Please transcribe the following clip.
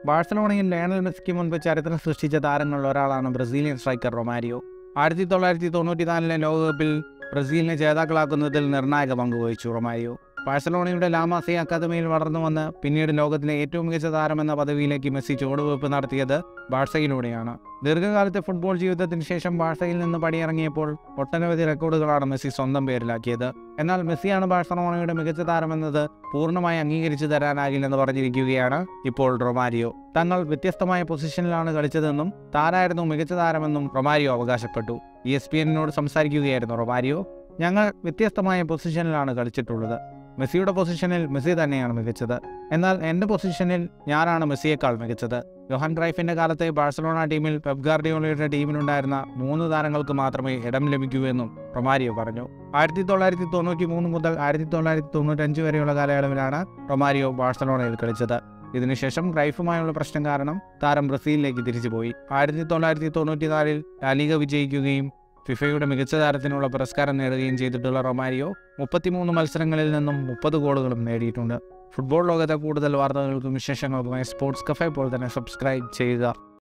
ബാഴ്സലോണയിൽ Lionel മെസ്സിക്ക് മുൻപ് ചരിത്രം സൃഷ്ടിച്ച താരങ്ങളിൽ ഒരാളാണ് ബ്രസീലിയൻ സ്ട്രൈക്കർ റൊമാരിയോ ആയിരത്തി തൊള്ളായിരത്തി തൊണ്ണൂറ്റിനാലിലെ ലോകകപ്പിൽ ബ്രസീലിനെ ജേതാക്കളാക്കുന്നതിൽ നിർണായക പങ്ക് വഹിച്ചു റൊമാരിയോ ബാഴ്സലോണയുടെ ലാമാസി അക്കാദമിയിൽ വളർന്നു വന്ന് പിന്നീട് ലോകത്തിലെ ഏറ്റവും മികച്ച താരമെന്ന പദവിയിലേക്ക് മെസ്സി ചുവടുവയ്പ് നടത്തിയത് ബാഴ്സയിലൂടെയാണ് ദീർഘകാലത്തെ ഫുട്ബോൾ ജീവിതത്തിന് ശേഷം ബാഴ്സയിൽ നിന്ന് പടിയിറങ്ങിയപ്പോൾ ഒട്ടനവധി റെക്കോർഡുകളാണ് മെസ്സി സ്വന്തം പേരിലാക്കിയത് എന്നാൽ മെസ്സിയാണ് ബാഴ്സലോണയുടെ മികച്ച താരമെന്നത് പൂർണ്ണമായി അംഗീകരിച്ചു തരാനാകില്ലെന്ന് പറഞ്ഞിരിക്കുകയാണ് ഇപ്പോൾ റൊമാരിയോ തങ്ങൾ വ്യത്യസ്തമായ പൊസിഷനിലാണ് കളിച്ചതെന്നും താരായിരുന്നു മികച്ച താരമെന്നും റൊമാരിയോ അവകാശപ്പെട്ടു ഇ എസ് പി എന്നിനോട് സംസാരിക്കുകയായിരുന്നു റൊമാരിയോ ഞങ്ങൾ വ്യത്യസ്തമായ പൊസിഷനിലാണ് കളിച്ചിട്ടുള്ളത് മെസ്സിയുടെ പൊസിഷനിൽ മെസ്സി തന്നെയാണ് മികച്ചത് എന്നാൽ എൻ്റെ പൊസിഷനിൽ ഞാനാണ് മെസ്സിയേക്കാൾ മികച്ചത് യോഹാൻ ക്രൈഫിൻ്റെ കാലത്തെ ബാഴ്സലോണ ടീമിൽ പെപ് ഗാർഡിയോളയുടെ ടീമിലുണ്ടായിരുന്ന മൂന്ന് താരങ്ങൾക്ക് മാത്രമേ ഇടം ലഭിക്കൂ എന്നും റൊമാരിയോ പറഞ്ഞു ആയിരത്തി തൊള്ളായിരത്തി തൊണ്ണൂറ്റി മൂന്ന് മുതൽ ആയിരത്തി തൊള്ളായിരത്തി തൊണ്ണൂറ്റഞ്ച് വരെയുള്ള കാലയളവിലാണ് റൊമാരിയോ ബാഴ്സലോണയിൽ കളിച്ചത് ഇതിനുശേഷം ക്രൈഫുമായുള്ള പ്രശ്നം കാരണം താരം ബ്രസീലിലേക്ക് തിരിച്ചുപോയി ആയിരത്തി തൊള്ളായിരത്തി തൊണ്ണൂറ്റിനാലിൽ ലാലിക വിജയിക്കുകയും ഫിഫയുടെ മികച്ച താരത്തിനുള്ള പുരസ്കാരം നേടുകയും ചെയ്തിട്ടുള്ള റൊമാരിയോ മുപ്പത്തിമൂന്ന് മത്സരങ്ങളിൽ നിന്നും മുപ്പത് ഗോളുകളും നേടിയിട്ടുണ്ട് ഫുട്ബോൾ ലോകത്തെ കൂടുതൽ വാർത്തകൾക്കും വിശേഷങ്ങൾക്കുമായി സ്പോർട്സ് കഫേ പോലെ തന്നെ സബ്സ്ക്രൈബ് ചെയ്യുക